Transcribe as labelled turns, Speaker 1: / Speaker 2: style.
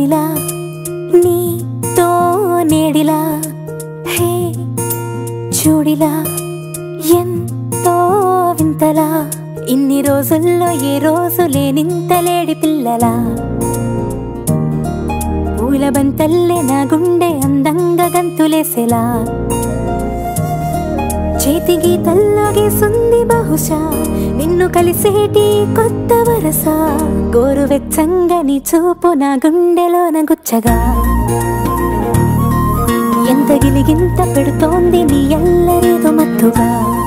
Speaker 1: గాలిలా నీతో నేడిలా హే చూడిలా ఎంతో వింతలా ఇన్ని రోజుల్లో ఏ రోజు లేనింత లేడి పిల్లలా పూల బంతల్లే నా గుండె అందంగా గంతులేసేలా చేతి గీతల్లో గీసుంది బహుశా నిన్ను కలిసేటి కొత్త వరస గోరు వెచ్చంగా నీ చూపు నా గుండెలోన గుచ్చగా ఎంత గిలిగింత పెడుతోంది నీ ఎల్లరేదో మత్తుగా